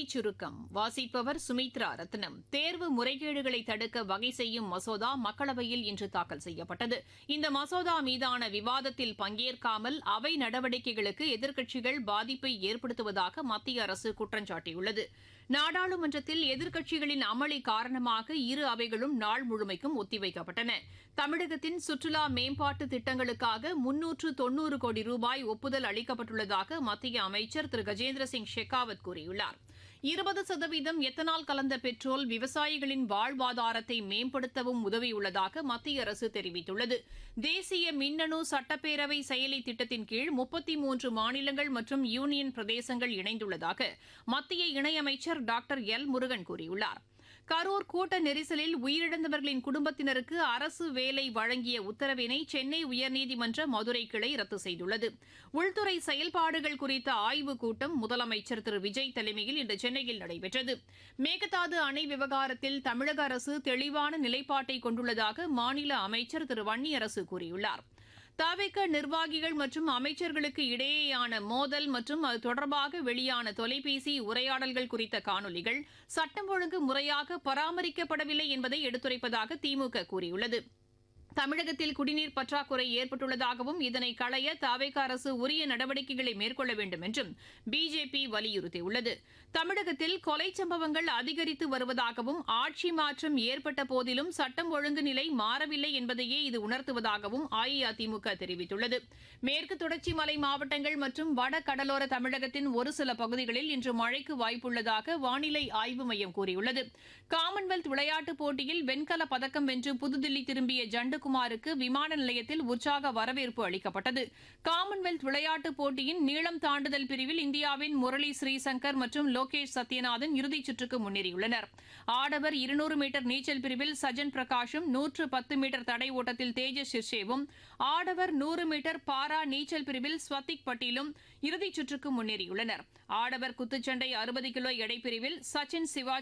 செய்திச் சுருக்கம் வாசிப்பவர் சுமித்ரா ரத்னம் தேர்வு முறைகேடுகளை தடுக்க வகை செய்யும் மசோதா மக்களவையில் இன்று தாக்கல் செய்யப்பட்டது இந்த மசோதா மீதான விவாதத்தில் பங்கேற்காமல் அவை நடவடிக்கைகளுக்கு எதிர்க்கட்சிகள் பாதிப்பை ஏற்படுத்துவதாக மத்திய அரசு குற்றம் சாட்டியுள்ளது நாடாளுமன்றத்தில் எதிர்க்கட்சிகளின் அமளி காரணமாக இரு அவைகளும் நாள் முழுமைக்கும் ஒத்திவைக்கப்பட்டன தமிழகத்தின் சுற்றுலா மேம்பாட்டு திட்டங்களுக்காக முன்னூற்று தொன்னூறு கோடி ரூபாய் ஒப்புதல் அளிக்கப்பட்டுள்ளதாக மத்திய அமைச்சர் திரு கஜேந்திர சிங் ஷெகாவத் கூறியுள்ளார் இருபது சதவீதம் எத்தனால் கலந்த பெட்ரோல் விவசாயிகளின் வாழ்வாதாரத்தை மேம்படுத்தவும் உதவியுள்ளதாக மத்திய அரசு தெரிவித்துள்ளது தேசிய மின்னணு சட்டப்பேரவை செயலி திட்டத்தின் கீழ் முப்பத்தி மூன்று மாநிலங்கள் மற்றும் யூனியன் பிரதேசங்கள் இணைந்துள்ளதாக மத்திய இணையமைச்சர் டாக்டர் எல் முருகன் கூறியுள்ளார் கரூர் கூட்ட நெரிசலில் உயிரிழந்தவர்களின் குடும்பத்தினருக்கு அரசு வேலை வழங்கிய உத்தரவினை சென்னை உயர்நீதிமன்ற மதுரை கிளை ரத்து செய்துள்ளது உள்துறை செயல்பாடுகள் குறித்த ஆய்வுக் கூட்டம் முதலமைச்சர் திரு விஜய் தலைமையில் இன்று சென்னையில் நடைபெற்றது மேகதாது அணை விவகாரத்தில் தமிழக அரசு தெளிவான நிலைப்பாட்டை கொண்டுள்ளதாக மாநில அமைச்சர் திரு வன்னியரசு கூறியுள்ளார் தவிக நிர்வாகிகள் மற்றும் அமைச்சர்களுக்கு இடையேயான மோதல் மற்றும் அது தொடர்பாக வெளியான தொலைபேசி உரையாடல்கள் குறித்த காணொலிகள் சட்டம் ஒழுங்கு முறையாக பராமரிக்கப்படவில்லை என்பதை எடுத்துரைப்பதாக திமுக கூறியுள்ளது தமிழகத்தில் குடிநீர் பற்றாக்குறை ஏற்பட்டுள்ளதாகவும் இதனை களைய தாவேக அரசு உரிய நடவடிக்கைகளை மேற்கொள்ள வேண்டும் என்றும் பிஜேபி வலியுறுத்தியுள்ளது தமிழகத்தில் கொலை சம்பவங்கள் அதிகரித்து வருவதாகவும் ஆட்சி மாற்றம் ஏற்பட்ட போதிலும் சட்டம் ஒழுங்கு நிலை மாறவில்லை என்பதையே இது உணர்த்துவதாகவும் அஇஅதிமுக தெரிவித்துள்ளது மேற்கு தொடர்ச்சி மலை மாவட்டங்கள் மற்றும் வட கடலோர தமிழகத்தின் ஒரு சில பகுதிகளில் இன்று மழைக்கு வாய்ப்புள்ளதாக வானிலை ஆய்வு மையம் கூறியுள்ளது காமன்வெல்த் விளையாட்டுப் போட்டியில் வெண்கல பதக்கம் வென்று புதுதில்லி திரும்பிய ஜண்டு குமாருக்கு விமான நிலையத்தில் உற்சாக வரவேற்பு அளிக்கப்பட்டது காமன்வெல்த் விளையாட்டுப் போட்டியின் நீளம் தாண்டுதல் பிரிவில் இந்தியாவின் முரளி ஸ்ரீசங்கர் மற்றும் லோகேஷ் சத்யநாதன் இறுதிச் சுற்றுக்கு முன்னேறியுள்ளனர் ஆடவர் இருநூறு மீட்டர் நீச்சல் பிரிவில் சஜன் பிரகாஷும் நூற்று பத்து மீட்டர் தடை ஓட்டத்தில் தேஜஸ் ஷிர்ஷேவும் ஆடவர் நூறு மீட்டர் பாரா நீச்சல் பிரிவில் ஸ்வத்திக் பட்டீலும் இறுதிச் சுற்றுக்கு முன்னேறியுள்ளனர் ஆடவர் குத்துச்சண்டை அறுபது கிலோ எடைப்பிரிவில் சச்சின் சிவா